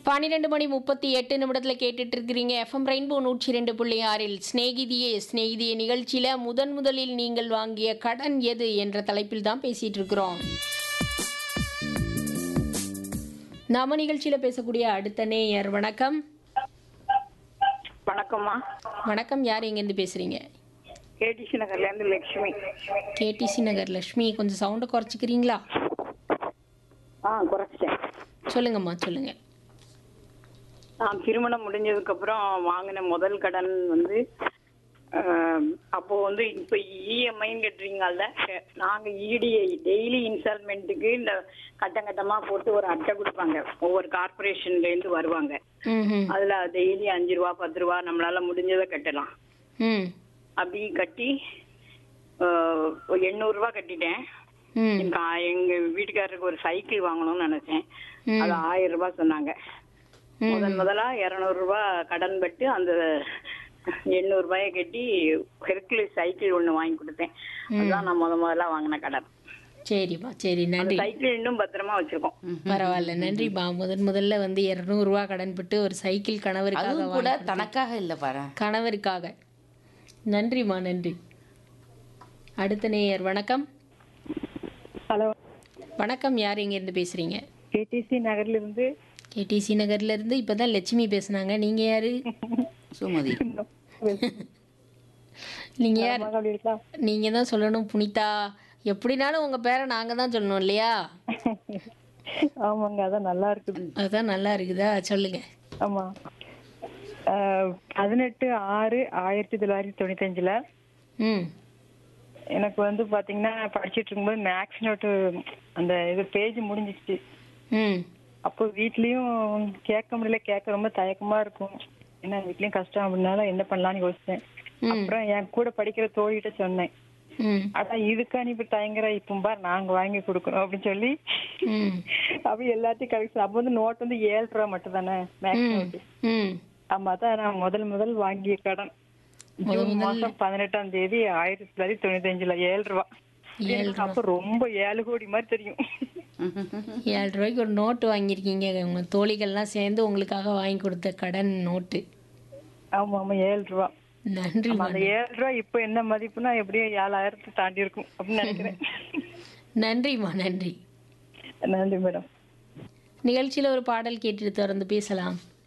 பன்னிரெண்டு மணி முப்பத்தி எட்டு நிமிடத்தில் கேட்டுட்டு இருக்கிறீங்க எஃப்எம் ரெயின்போ நூற்றி ரெண்டு புள்ளி ஆறில் ஸ்நேகிதியே ஸ்நேகிதியே நிகழ்ச்சியில் முதன் முதலில் நீங்கள் வாங்கிய கடன் எது என்ற தலைப்பில் தான் பேசிட்டு இருக்கிறோம் நாம நிகழ்ச்சியில் பேசக்கூடிய அடுத்த நேயர் வணக்கம் வணக்கம்மா வணக்கம் யார் எங்கேருந்து பேசுகிறீங்க கேடிசி நகர்ல இருந்து லட்சுமி கேடிசி நகர் லக்ஷ்மி கொஞ்சம் சவுண்டை குறைச்சிக்கிறீங்களா ஆ குறைச்சிட்டேன் சொல்லுங்கம்மா சொல்லுங்க நான் திருமணம் முடிஞ்சதுக்கு அப்புறம் வாங்கின முதல் கடன் வந்து ஆஹ், அப்போ வந்து இப்போ இஎம்ஐன்னு கட்டுறீங்கல்ல நாங்க இடிஐ டெய்லி இன்ஸ்டால்மெண்ட்டுக்கு இந்த கட்டம் கட்டமா போட்டு ஒரு அட்டை கொடுப்பாங்க ஒவ்வொரு கார்பரேஷன்ல இருந்து வருவாங்க ம் அதுல டெய்லி அஞ்சு ரூபா பத்து ரூபா நம்மளால முடிஞ்சதை கட்டலாம் ம் அப்படி கட்டி ஆஹ், ஒரு எண்ணூறு ரூபா கட்டிட்டேன் ம் எங்க எங்க வீட்டுக்காரருக்கு ஒரு சைக்கிள் வாங்கணும்னு நினைச்சேன் ம். அது ஆயிரம் ரூபாய் சொன்னாங்க ம். முதல் முதலா இருநூறு ரூபாய் கடன் பட்டு அந்த எண்ணூறு ரூபாயை கட்டி ஹெர்குலிஸ் சைக்கிள் ஒண்ணு வாங்கி கொடுத்தேன் அதுதான் நான் முத முதல்ல வாங்கின கடன் சரிம்மா சரி அந்த நன்றி சைக்கிள் இன்னும் பத்திரமா வச்சிருக்கோம் பரவாயில்ல நன்றிம்மா முதன் முதல்ல வந்து இரநூறுவா கடன் பட்டு ஒரு சைக்கிள் கணவருக்காக அதுவும் கூட வாங்கி- தனக்காக இல்ல பாரு கணவருக்காக நன்றிம்மா நன்றி அடுத்த நேயர் வணக்கம் ஹலோ வணக்கம் யார் எங்கேருந்து பேசுறீங்க கேடிசி நகர்ல இருந்து கேடிசி நகர்ல இருந்து இப்பதான் லட்சுமி பேசுனாங்க நீங்க யாரு சுமதி நீங்க யார் நீங்க தான் சொல்லணும் புனிதா எப்படினாலும் உங்க பேரை நாங்க தான் சொல்லணும் இல்லையா ஆமாங்க அதான் நல்லா இருக்குது அதுதான் நல்லா இருக்குதா சொல்லுங்க ஆமா அஹ், பதினெட்டு ஆறு ஆயிரத்தி தொள்ளாயிரத்தி தொண்ணூத்தஞ்சுல ம் எனக்கு வந்து பாத்தீங்கன்னா படிச்சிட்டு இருக்கும்போது மேக்ஸ் நோட்டு அந்த இது பேஜ் முடிஞ்சிச்சு ம் அப்போ வீட்லயும் கேட்க முடியல கேட்க ரொம்ப தயக்கமா இருக்கும் ஏன்னா வீட்லயும் கஷ்டம் அப்படின்னால என்ன பண்ணலாம்னு யோசிச்சேன் அப்புறம் என் கூட படிக்கிற தோழிகிட்ட சொன்னேன் ம் அதான் இதுக்கா நீ இப்ப தயங்குற இப்போ பார் நாங்க வாங்கி கொடுக்குறோம் அப்படின்னு சொல்லி ம் அப்ப எல்லாத்தையும் கரெக்ட் அப்போ வந்து நோட் வந்து ஏழு ரூபா மட்டும் தானே மேக்ஸ் நோட்டு ம் ஆமா அதான் நான் முதல் முதல் வாங்கிய கடன் ஜூன் மாசம் பதினெட்டாம் தேதி ஆயிரத்தி தொள்ளாயிரத்தி தொண்ணூத்தி அஞ்சுல ஏழு ரூபா எனக்கு அப்ப ரொம்ப ஏழு கோடி மாதிரி தெரியும் ஏழு ரூபாய்க்கு ஒரு நோட்டு வாங்கியிருக்கீங்க உங்க தோழிகள்லாம் சேர்ந்து உங்களுக்காக வாங்கி கொடுத்த கடன் நோட்டு ஆமா ஆமா ஏழு ரூபா நன்றி ஆமா, அந்த ஏழு ரூபா இப்ப என்ன மதிப்புனா எப்படியும் ஏழாயிரத்தை தாண்டி இருக்கும் அப்படின்னு நினைக்கிறேன் நன்றிம்மா நன்றி நன்றி மேடம் நிகழ்ச்சியில் ஒரு பாடல் கேட்டுட்டு தொடர்ந்து பேசலாம்